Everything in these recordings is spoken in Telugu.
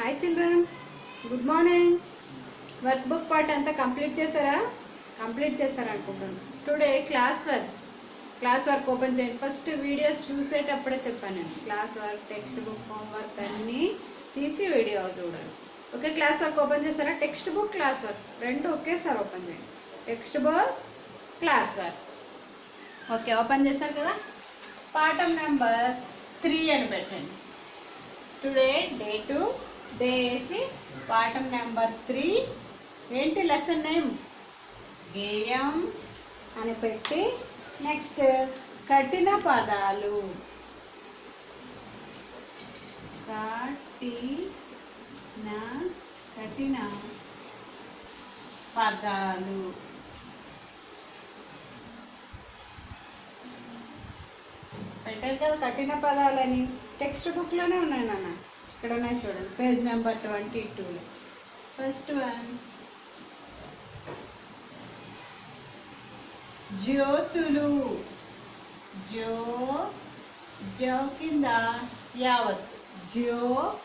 Hi children good morning work book part అంతా కంప్లీట్ చేశారా కంప్లీట్ చేశారా అనుకుంటాను today class work class work open చేయండి ఫస్ట్ వీడియో చూసేటప్పుడే చెప్పాను నేను class work text book homework అన్నీ తీసి వీడియో చూడాలి ఓకే క్లాస్ వర్క్ ఓపెన్ చేశారా టెక్స్ట్ బుక్ క్లాస్ వర్క్ రెండు ఒకేసారి ఓపెన్ చేయండి text book class work okay open చేశారు కదా పాఠం నెంబర్ త్రీ అని పెట్టండి టుడే డే టు డే వేసి పాఠం నెంబర్ త్రీ ఏంటి లెసన్ నేమ్ గేయం అని పెట్టి నెక్స్ట్ కఠిన పదాలు కఠిన కఠిన పదాలు పెట్టారు కదా కఠిన పదాలని టెక్స్ట్ బుక్లోనే ఉన్నాయి నాన్న ఇక్కడ ఉన్నాయి చూడండి పేజ్ నెంబర్ ట్వంటీ టూలో ఫస్ట్ వన్ జ్యోతులు జో జో కింద యావత్ జో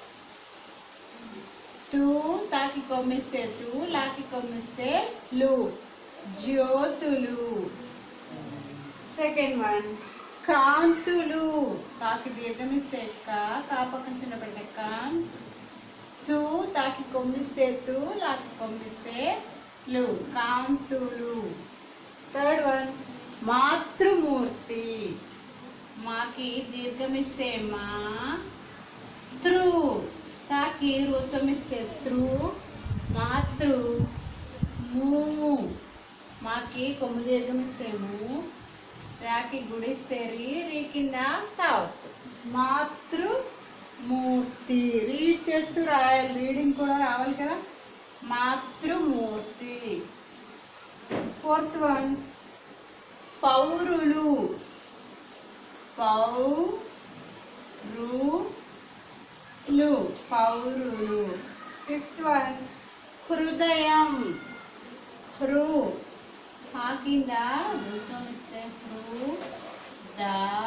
తూ తాకి కొమ్మిస్తే తూ లాకి కొమ్మిస్తే లు జ్యోతులు సెకండ్ వన్ కాంతులు కాకి దీర్ఘమిస్తే కా కా పక్కన చిన్న పెట్టే కాం తూ తాకి కొమ్మిస్తే తూ లాకి కొమ్మిస్తే లు కాంతులు థర్డ్ వన్ మాతృమూర్తి మాకి దీర్ఘమిస్తే మా త్రు తాకి రూతమిస్తే త్రు మాతృ మూ మాకి కొమ్ము దీర్ఘమిస్తే మూ రాకి గుడిస్తే రీ రీ కింద తావత్తు మాతృమూర్తి రీడ్ చేస్తూ రాయాలి రీడింగ్ కూడా రావాలి కదా మాతృమూర్తి ఫోర్త్ వన్ పౌరులు పౌరులు పౌరులు ఫిఫ్త్ వన్ హృదయం హృ ఆ కింద రూపం ఇస్తే హృ ద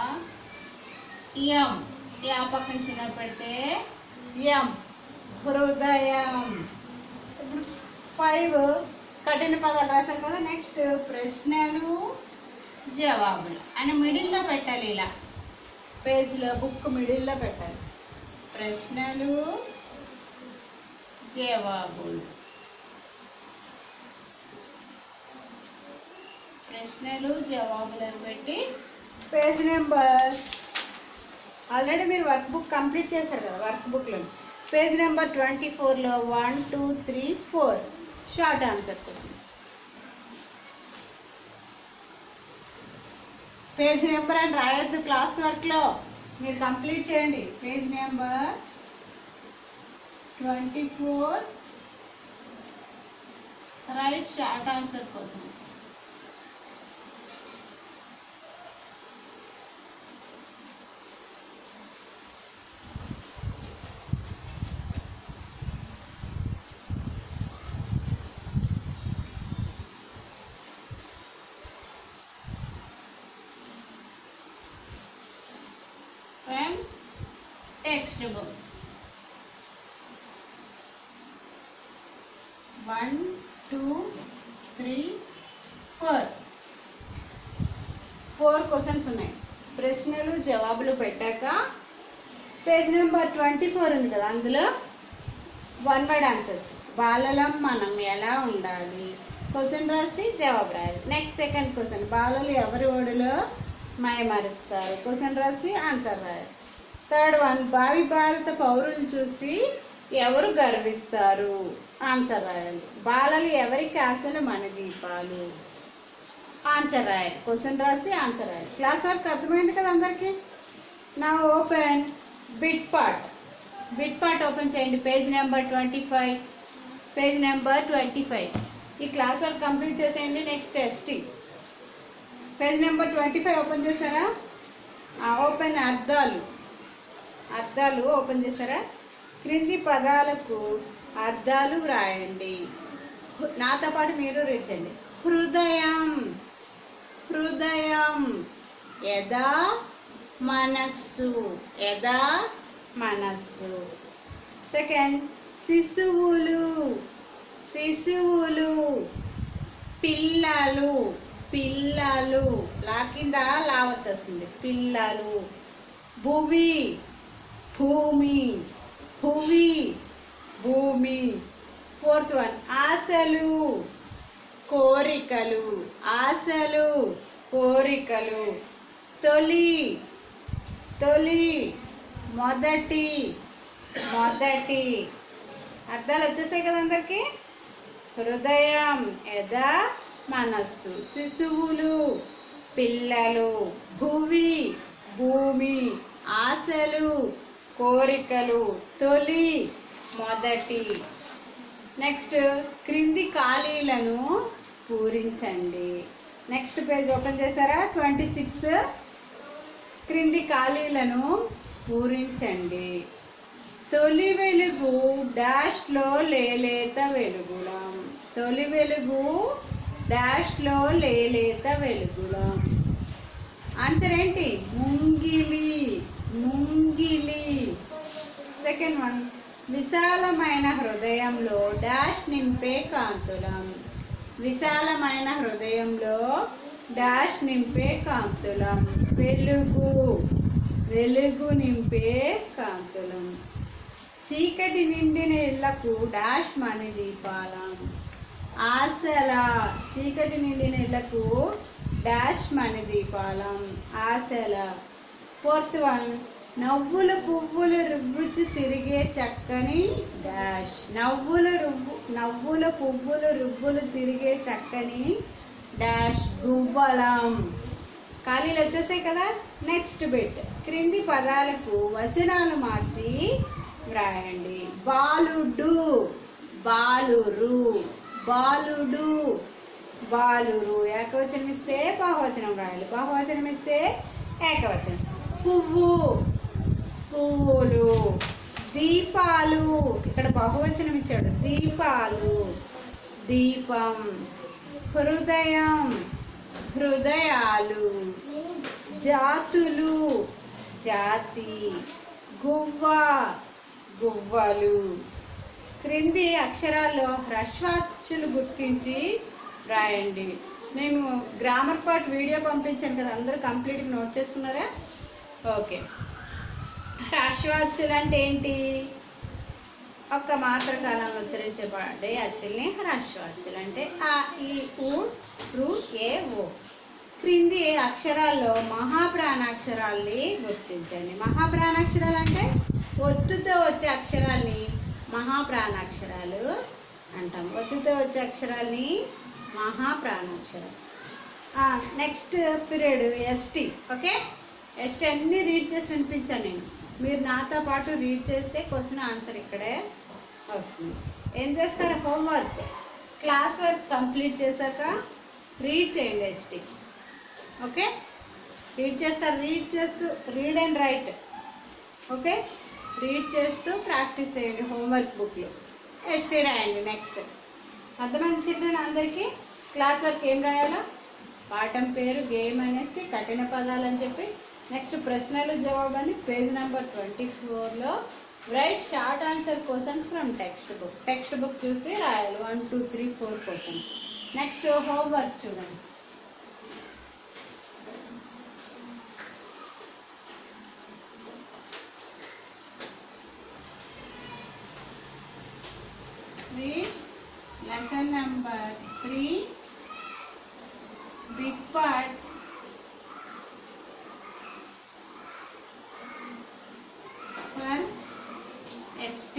యం యా పక్కన చిన్న పెడితే యం హృదయం ఇప్పుడు ఫైవ్ కఠిన పదాలు రాశాం కదా నెక్స్ట్ ప్రశ్నలు జవాబులు అని మిడిల్లో పెట్టాలి ఇలా పేజ్లో బుక్ మిడిల్లో పెట్టాలి ప్రశ్నలు జవాబులు ప్రశ్నలు జవాబులు అని పెట్టి పేజ్ నెంబర్ ఆల్రెడీ మీరు వర్క్ బుక్ కంప్లీట్ చేశారు కదా వర్క్ బుక్లో పేజ్ నెంబర్ ట్వంటీ ఫోర్లో one two three four short answer questions page number అని రాయొద్దు క్లాస్ వర్క్లో మీరు కంప్లీట్ చేయండి page number twenty four right short answer questions from textbook. One, two, three, four. Four questions ఉన్నాయి ప్రశ్నలు జవాబులు పెట్టాక పేజ్ నెంబర్ ట్వంటీ ఫోర్ ఉంది కదా అందులో వన్ వర్డ్ ఆన్సర్స్ బాలలం మనం ఎలా ఉండాలి క్వశ్చన్ రాసి జవాబు రాయాలి నెక్స్ట్ సెకండ్ క్వశ్చన్ బాలలు ఎవరి ఓడిలో మయమరుస్తారు క్వశ్చన్ రాసి ఆన్సర్ రాయాలి థర్డ్ వన్ భావి భారత పౌరులను చూసి ఎవరు గర్విస్తారు ఆన్సర్ రాయాలి బాలలు ఎవరికి ఆశలు మన దీపాలు ఆన్సర్ రాయాలి క్వశ్చన్ రాసి ఆన్సర్ రాయాలి క్లాస్ వర్క్ అర్థమైంది కదా అందరికీ నా open bit part bit part open చేయండి page number twenty five page number twenty five ఈ క్లాస్ వర్క్ కంప్లీట్ చేసేయండి next ST page number twenty five open చేశారా ఓపెన్ అర్థాలు అర్థాలు ఓపెన్ చేశారా క్రింది పదాలకు అర్థాలు వ్రాయండి హృ- నాతో పాటు మీరు రీడ్ చేయండి హృదయం హృదయం యదా మనస్సు యదా మనస్సు సెకండ్ శిశువులు శిశువులు పిల్లలు పిల్లలు లా కింద లావత్ వస్తుంది పిల్లలు భువి భూమి భువి భూమి ఫోర్త్ వన్ ఆశలు కోరికలు ఆశలు కోరికలు తొలి తొలి మొదటి మొదటి అర్థాలు వచ్చేసాయి కదా అందరికి హృదయం ఎద మనస్సు శిశువులు పిల్లలు భువి భూమి ఆశలు కోరికలు తొలి మొదటి నెక్స్ట్ క్రింది ఖాళీలను పూరించండి నెక్స్ట్ పేజ్ ఓపెన్ చేశారా ట్వంటీ సిక్స్ క్రింది ఖాళీలను పూరించండి తొలి వెలుగు డాష్లో లేలేత వెలుగులం తొలి వెలుగు డాష్లో లేలేత వెలుగులం ఆన్సర్ ఏంటి ముంగిలి ముంగిలి సెకండ్ వన్ విశాలమైన హృదయంలో డాష్ నింపే కాంతులం విశాలమైన హృదయంలో డాష్ నింపే కాంతులం వెలుగు వెలుగు నింపే కాంతులం చీకటి నిండిన ఇళ్లకు డాష్ మణి దీపాలం ఆశల చీకటి నిండిన ఇళ్లకు డాష్ మణి దీపాలం ఆశల ఫోర్త్ వన్ నవ్వుల పువ్వులు రుబ్బుచు తిరిగే చక్కని డాష్ నవ్వుల రుబ్బు నవ్వుల పువ్వులు రుబ్బులు తిరిగే చక్కని డాష్ గువ్వలం ఖాళీలు వచ్చేసాయి కదా నెక్స్ట్ బిట్ క్రింది పదాలకు వచనాలు మార్చి వ్రాయండి బాలుడు బాలురు బాలుడు బాలురు ఏకవచనం ఇస్తే బహువచనం రాయాలి బహువచనం ఇస్తే ఏకవచనం పువ్వు పువ్వులు దీపాలు ఇక్కడ బహువచనం ఇచ్చాడు దీపాలు దీపం హృదయం హృదయాలు జాతులు జాతి గువ్వ గువ్వలు క్రింది అక్షరాల్లో హ్రస్వాక్షులు గుర్తించి రాయండి నేను గ్రామర్ పార్ట్ వీడియో పంపించాను కదా అందరూ కంప్లీట్గా నోట్ చేసుకున్నారా ఓకే హ్రస్వాక్షులు అంటే ఏంటి ఒక్క మాత్ర కాలంలో ఉచ్చరించబడే అచ్చుల్ని హ్రస్వాక్షులు అంటే ఆ ఈ ఉ రు ఏ ఓ క్రింది అక్షరాల్లో మహాప్రాణాక్షరాల్ని గుర్తించండి మహాప్రాణాక్షరాలు అంటే ఒత్తుతో వచ్చే అక్షరాల్ని మహాప్రాణాక్షరాలు అంటాం ఒత్తుతో వచ్చే అక్షరాల్ని మహాప్రాణాక్షరాలు next period ST okay ST అన్ని రీడ్ చేసి వినిపించాను నేను మీరు నాతో పాటు రీడ్ చేస్తే క్వశ్చన్ ఆన్సర్ ఇక్కడే వస్తుంది ఏం చేస్తారు హోంవర్క్ క్లాస్ వర్క్ కంప్లీట్ చేశాక రీడ్ చేయండి ఎస్టీ ఓకే రీడ్ చేస్తారు రీడ్ చేస్తూ read and write okay read చేస్తూ ప్రాక్టీస్ చేయండి హోంవర్క్ బుక్లో ఎస్టీ రాయండి నెక్స్ట్ అర్థమైంది చిల్డ్రన్ అందరికీ క్లాస్ వర్క్ ఏం రాయాలో పాఠం పేరు గేమ్ అనేసి కఠిన పదాలు అని చెప్పి నెక్స్ట్ ప్రశ్నలు జవాబు అని పేజ్ నెంబర్ ట్వంటీ ఫోర్లో right short answer questions from text book text book చూసి రాయాలి one two three four questions next homework చూడండి Read lesson number 3 big part for ST.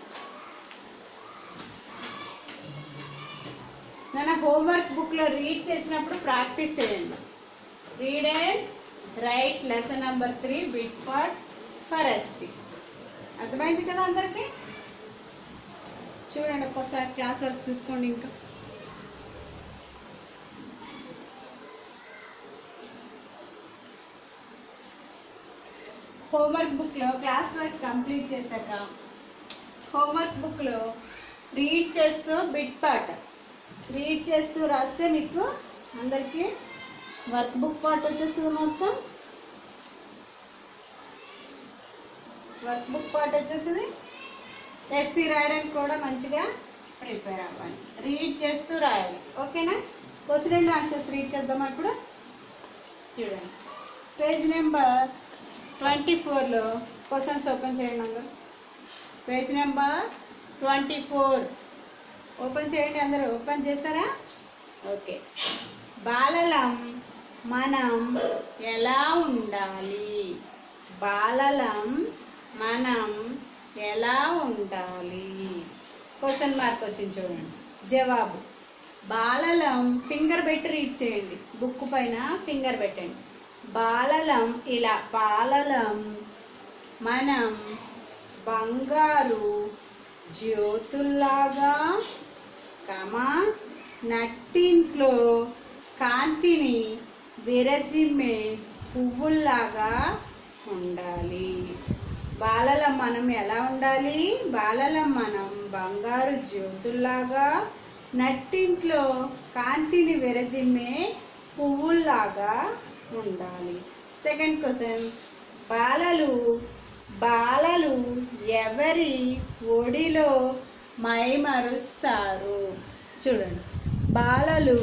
మన హోంవర్క్ బుక్లో రీడ్ చేసినప్పుడు ప్రాక్టీస్ చేయండి read and write lesson number three bit part for ST అర్థమైంది కదా అందరికీ చూడండి ఒక్కసారి క్లాస్ వర్క్ చూసుకోండి ఇంకా హోంవర్క్ బుక్లో క్లాస్ వర్క్ కంప్లీట్ చేశాక హోంవర్క్ బుక్లో రీడ్ చేస్తూ బిట్ పార్ట్ రీడ్ చేస్తూ రాస్తే మీకు అందరికీ వర్క్ బుక్ పార్ట్ వచ్చేస్తుంది మొత్తం వర్క్ బుక్ పార్ట్ వచ్చేసింది ఎస్టీ రాయడానికి కూడా మంచిగా ప్రిపేర్ అవ్వాలి రీడ్ చేస్తూ రాయాలి ఓకేనా క్వశ్చన్ అండ్ ఆన్సర్స్ రీడ్ చేద్దాం ఇప్పుడు చూడండి పేజ్ నెంబర్ ట్వంటీ ఫోర్లో క్వశ్చన్స్ ఓపెన్ చేయండి అందరూ page number twenty four open చేయండి అందరూ ఓపెన్ చేస్తారా ఓకే బాలలం మనం ఎలా ఉండాలి బాలలం మనం ఎలా ఉండాలి క్వశ్చన్ మార్క్ వచ్చింది చూడండి జవాబు బాలలం ఫింగర్ పెట్టి రీడ్ చేయండి బుక్ పైన ఫింగర్ పెట్టండి బాలలం ఇలా బాలలం మనం బంగారు జ్యోతుల్లాగా కమా నట్టింట్లో కాంతిని విరజిమ్మే పువ్వుల్లాగా ఉండాలి బాలలం మనం ఎలా ఉండాలి బాలలం మనం బంగారు జ్యోతుల్లాగా నట్టింట్లో కాంతిని విరజిమ్మే పువ్వుల్లాగా ఉండాలి సెకండ్ క్వశ్చన్ బాలలు బాలలు ఎవరి ఒడిలో మైమరుస్తారు చూడండి బాలలు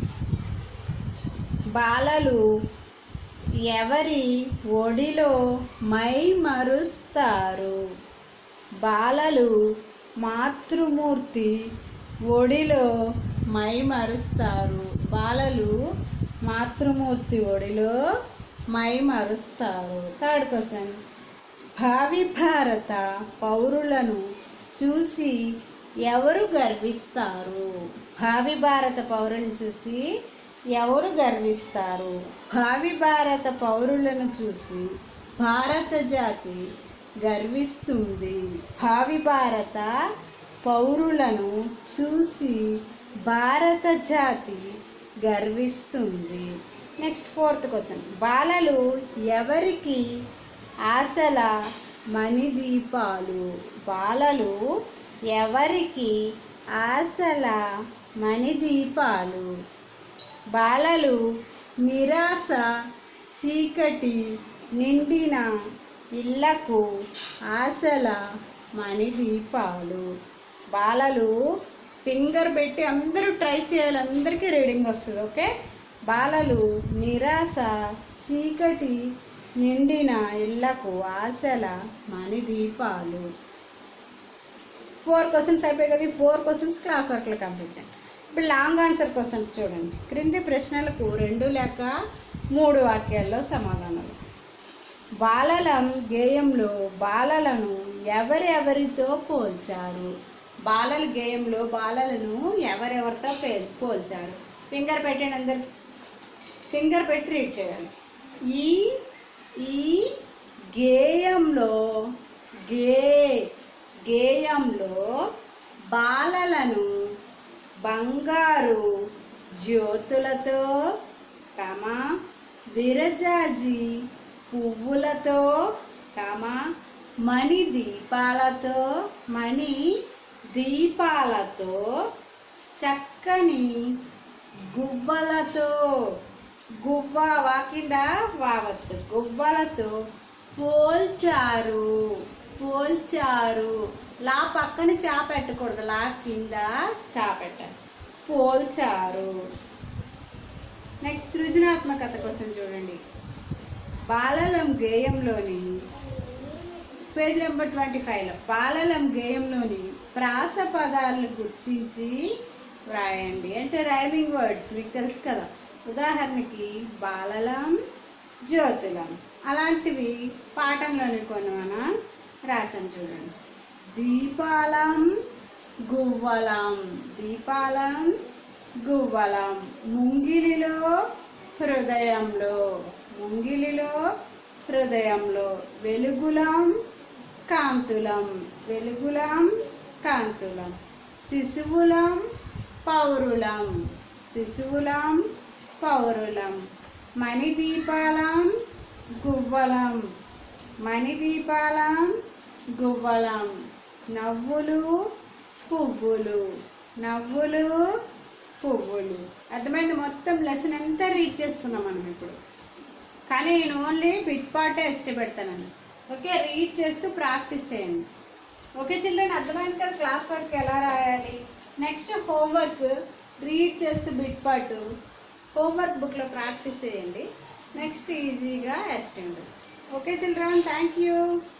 బాలలు ఎవరి ఒడిలో మైమరుస్తారు బాలలు మాతృమూర్తి ఒడిలో మైమరుస్తారు బాలలు మాతృమూర్తి ఒడిలో మైమరుస్తారు థర్డ్ క్వశ్చన్ భావి భారత పౌరులను చూసి ఎవరు గర్విస్తారు భావి భారత పౌరులను చూసి ఎవరు గర్విస్తారు భావి భారత పౌరులను చూసి భారత జాతి గర్విస్తుంది భావి భారత పౌరులను చూసి భారత జాతి గర్విస్తుంది నెక్స్ట్ ఫోర్త్ క్వశ్చన్ బాలలు ఎవరికి ఆశల మణిదీపాలు బాలలు ఎవరికి ఆశల మణిదీపాలు బాలలు నిరాశ చీకటి నిండిన ఇళ్లకు ఆశల మణిదీపాలు బాలలు ఫింగర్ పెట్టి అందరూ ట్రై చేయాలి అందరికీ రీడింగ్ వస్తుంది ఓకే బాలలు నిరాశ చీకటి నిండిన ఇళ్లకు ఆశల మణిదీపాలు ఫోర్ క్వశ్చన్స్ అయిపోయాయి కదా ఫోర్ క్వశ్చన్స్ క్లాస్ వర్క్లు కంప్లీట్ చేయండి ఇప్పుడు లాంగ్ ఆన్సర్ క్వశ్చన్స్ చూడండి క్రింది ప్రశ్నలకు రెండు లేక మూడు వాక్యాల్లో సమాధానాలు బాలలం గేయంలో బాలలను ఎవరెవరితో పోల్చారు బాలల గేయంలో బాలలను ఎవరెవరితో పే- పోల్చారు ఫింగర్ పెట్టండి అందరు ఫింగర్ పెట్టి రీడ్ చేయాలి ఈ ఈ గేయంలో గే గేయంలో బాలలను బంగారు జ్యోతులతో కమ విరజాజి పువ్వులతో కమ మణి దీపాలతో మణి దీపాలతో చక్కని గువ్వలతో గువ్వ వాకింద వావత్తు గువ్వలతో పోల్చారు పోల్చారు లా పక్కన చా పెట్టకూడదు లా కింద చా పెట్టాలి పోల్చారు నెక్స్ట్ సృజనాత్మకత కోసం చూడండి బాలలం గేయంలోని పేజ్ నెంబర్ ట్వంటీ ఫైవ్లో బాలలం గేయంలోని ప్రాస పదాలను గుర్తించి వ్రాయండి అంటే రైమింగ్ వర్డ్స్ మీకు తెలుసు కదా ఉదాహరణకి బాలలం జ్యోతులం అలాంటివి పాఠంలోని కొన్ని మనం రాసాం చూడండి దీపాలం గువ్వలం దీపాలం గువ్వలం ముంగిలిలో హృదయంలో ముంగిలిలో హృదయంలో వెలుగులం కాంతులం వెలుగులం కాంతులం శిశువులం పౌరులం శిశువులం పౌరులం మణిదీపాలం గువ్వలం మణిదీపాలం గువ్వలం నవ్వులు పువ్వులు నవ్వులు పువ్వులు అర్థమైంది మొత్తం లెసన్ అంతా రీడ్ చేసుకున్నాం మనం ఇప్పుడు కానీ నేను ఓన్లీ బిట్ పార్టే ఇష్టపెడతాను ఓకే రీడ్ చేస్తూ ప్రాక్టీస్ చేయండి ఓకే చిల్డ్రన్ అర్థమైంది కదా క్లాస్ వర్క్ ఎలా రాయాలి నెక్స్ట్ హోంవర్క్ రీడ్ చేస్తూ బిట్ పాటు హోంవర్క్ బుక్లో ప్రాక్టీస్ చేయండి నెక్స్ట్ ఈజీగా ఎస్టెండ్ ఓకే చిల్డ్రన్ థ్యాంక్ యూ